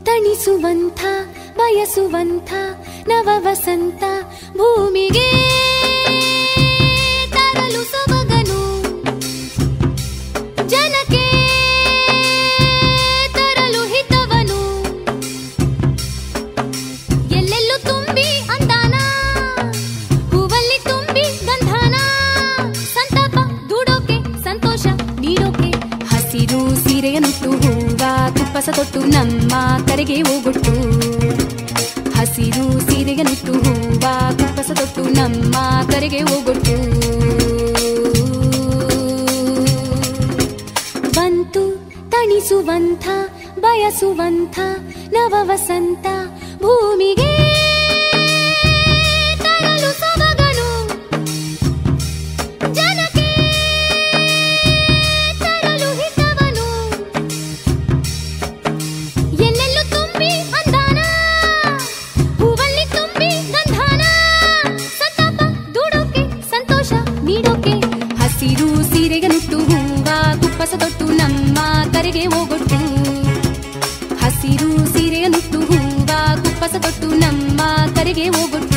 ತಣಿಸುವಂಥ ಬಯಸುವಂಥ ನವ ವಸಂತ ಭೂಮಿಗೆ ತರಲು ಸೊಬಗನು ಜನಕ್ಕೆ ತರಲು ಹಿತವನು ಎಲ್ಲೆಲ್ಲೂ ತುಂಬಿ ಅಂದಾನ ಹೂವಲ್ಲಿ ತುಂಬಿ ಗಂಧಾನ ಸಂತಾಪ ದೂಡೋಕೆ ಸಂತೋಷ ನೀಡೋಕೆ ಹಸಿರು ಸೀರೆಯನ್ನುಟ್ಟು ಹೂವ ತುಪ್ಪಸ ತೊಟ್ಟು ನಮ್ಮ ಕರೆಗೆ ಹೋಗೊಟ್ಟು ಹಸಿರು ಸೀರೆಯನ್ನುಟ್ಟು ಹೂವ ತುಪ್ಪಸ ತೊಟ್ಟು ನಮ್ಮ ಕರೆಗೆ ಹೋಗೊಟ್ಟು ಬಂತು ತಣಿಸುವಂಥ ಬಯಸುವಂಥ ನವ ವಸಂತ ಭೂಮಿಗೆ ತರಲು ಸೊಬಗನು ಜನಕ್ಕೆ ತರಲು ಹಿತವನು ಎಲ್ಲೆಲ್ಲೂ ತುಂಬಿ ಅಂದಾನ ಹೂವಲ್ಲಿ ತುಂಬಿ ಗಂಧಾನ ಸಂತಾಪ ದೂಡೋಕೆ ಸಂತೋಷ ನೀಡೋಕೆ ಹಸಿರು ಸೀರೆಗನುಟ್ಟು ಹೂವ ಕುಪ್ಪಸ ತೊಟ್ಟು ನಮ್ಮ ಕರೆಗೆ ಹೋಗೊಟ್ಟು ಹಸಿರು ಸೀರೆಯನ್ನುಟ್ಟು ಹೂವ ಕುಪ್ಪಸ ತೊಟ್ಟು ನಮ್ಮ ಕರೆಗೆ ಹೋಗೊಟ್ಟು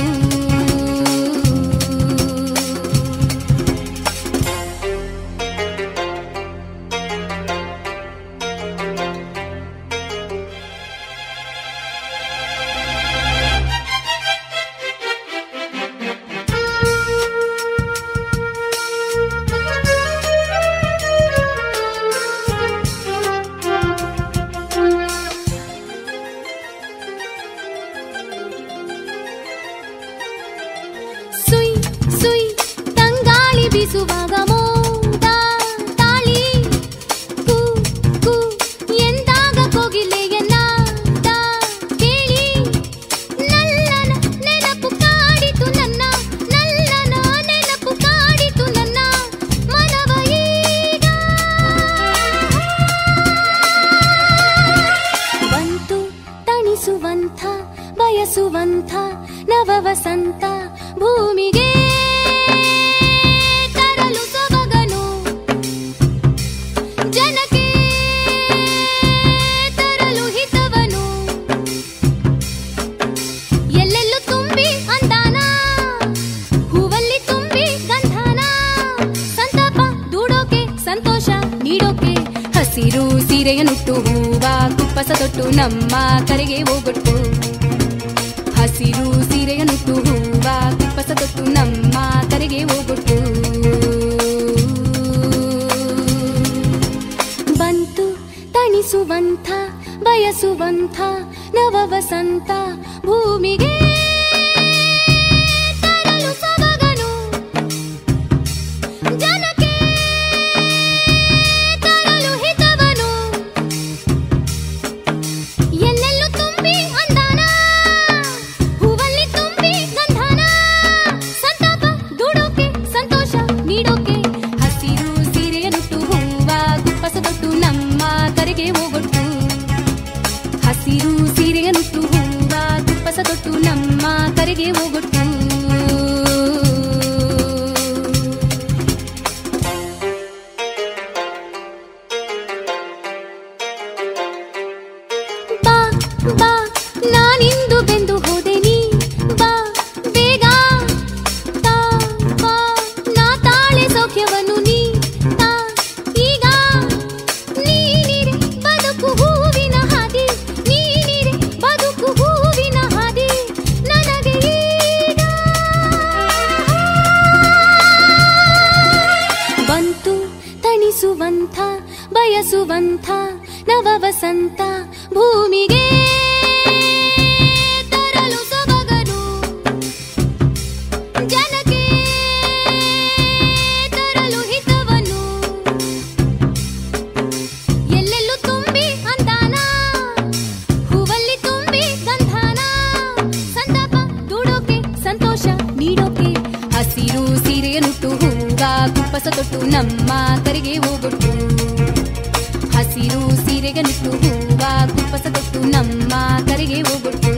ಸುಯ್ ಸುಯ್ ತಂಗಾಳಿ ಬೀಸುವಾಗ ಮೋದ ತಾಳಿ ಕು ಕು ಎಂದಾಗ ಕೋಗಿಲೆಯನ್ನಾದ ಕೇಳಿ ನಲ್ಲನ ನೆನಪು ಕಾಡಿತು ನನ್ನ ನಲ್ಲನ ನೆನಪು ಕಾಡಿತು ನನ್ನ ಮನವ ಈಗ ಬಂತು ತಣಿಸುವಂಥ ಬಯಸುವಂಥ ನವ ವಸಂತ ಭೂಮಿಗೆ ತರಲು ಸೊಬಗನು ಜನಕ್ಕೆ ತರಲು ಹಿತವನು ಎಲ್ಲೆಲ್ಲೂ ತುಂಬಿ ಅಂದಾನ ಹೂವಲ್ಲಿ ತುಂಬಿ ಗಂಧಾನ ಸಂತಾಪ ದೂಡೋಕೆ ಸಂತೋಷ ನೀಡೋಕೆ ಹಸಿರು ಸೀರೆಯನ್ನುಟ್ಟು ಹೂವ ಕುಪ್ಪಸ ತೊಟ್ಟು ನಮ್ಮ ಕರೆಗೆ ಹೋಗೊಟ್ಟು ಹಸಿರು ಸೀರೆಯನ್ನುಟ್ಟು ಹೂವ ಕುಪ್ಪಸ ತೊಟ್ಟು ನಮ್ಮ ಕರೆಗೆ ಹೋಗೊಟ್ಟು ಬಂತು ತಣಿಸುವಂಥ ಬಯಸುವಂಥ ನವ ವಸಂತ ಭೂಮಿಗೆ ತರಲು ಸೊಬಗನು ಜನಕ್ಕೆ ತರಲು ಹಿತವನು ಎಲ್ಲೆಲ್ಲೂ ತುಂಬಿ ಅಂದಾನ ಹೂವಲ್ಲಿ ತುಂಬಿ ಗಂಧಾನ ಸಂತಾಪ ದೂಡೋಕೆ ಸಂತೋಷ ನೀಡೋಕೆ ಹಸಿರು ಸೀರೆಯನ್ನುಟ್ಟು ಹೂವ ಗುಪ್ಪಸ ತೊಟ್ಟು ನಮ್ಮ ಕರೆಗೆ ಹೋಗೊಟ್ಟು ಹಸಿರು ಸೀರೆಯನ್ನುಟ್ಟು ಹೂವ ಗುಪ್ಪಸ ತೊಟ್ಟು ನಮ್ಮ ಕರೆಗೆ ಹೋಗೊಟ್ಟು ಬಾ ಬಾ ನಾನಿಂದು ಬೆಂದು ಹೋದೆ ನೀ ಬಾ ಬೇಗ ತಾ ಬಾ ನಾ ತಾಳೆ ಸೌಖ್ಯವನ್ನು ನೀ ತಾ ಈಗ ನೀನಿರೆ ಬದುಕು ಹೂವಿನ ಹಾದಿ ನೀನಿರೆ ಬದುಕು ಹೂವಿನ ಹಾದಿ ನನಗೆ ಈಗ ಬಂತು ತಣಿಸುವಂಥ ಬಯಸುವಂಥ ನವ ವಸಂತ ಭೂಮಿಗೆ ತರಲು ಸೊಬಗನು ಜನಕ್ಕೆ ತರಲು ಹಿತವನು ಎಲ್ಲೆಲ್ಲೂ ತುಂಬಿ ಅಂದಾನ ಹೂವಲ್ಲಿ ತುಂಬಿ ಗಂಧಾನ ಸಂತಾಪ ದೂಡೋಕೆ ಸಂತೋಷ ನೀಡೋಕೆ ಹಸಿರು ಸೀರೆಯನ್ನುಟ್ಟು ಹೂವ ಕುಪ್ಪಸ ತೊಟ್ಟು ನಮ್ಮ ಕರೆಗೆ ಹೋಗೊಟ್ಟು ಹಸಿರು ಸೀರೆಗನ್ನುಟ್ಟು ಹೂವ ಕುಪ್ಪಸ ತೊಟ್ಟು ನಮ್ಮ ಕರೆಗೆ ಹೋಗೊಟ್ಟು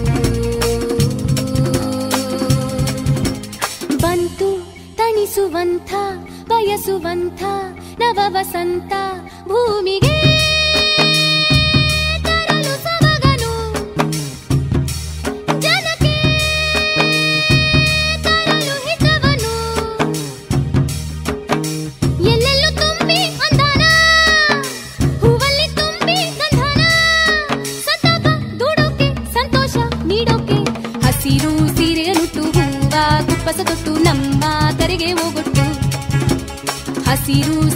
ಬಂತು ತಣಿಸುವಂಥ ಬಯಸುವಂಥ ನವ ವಸಂತ ಭೂಮಿಗೆ ತರಲು ಸೊಬಗನು ತೊಟ್ಟು ನಮ್ಮ ತೆರೆಗೆ ಹೋಗೊಟ್ಟು ಹಸಿರು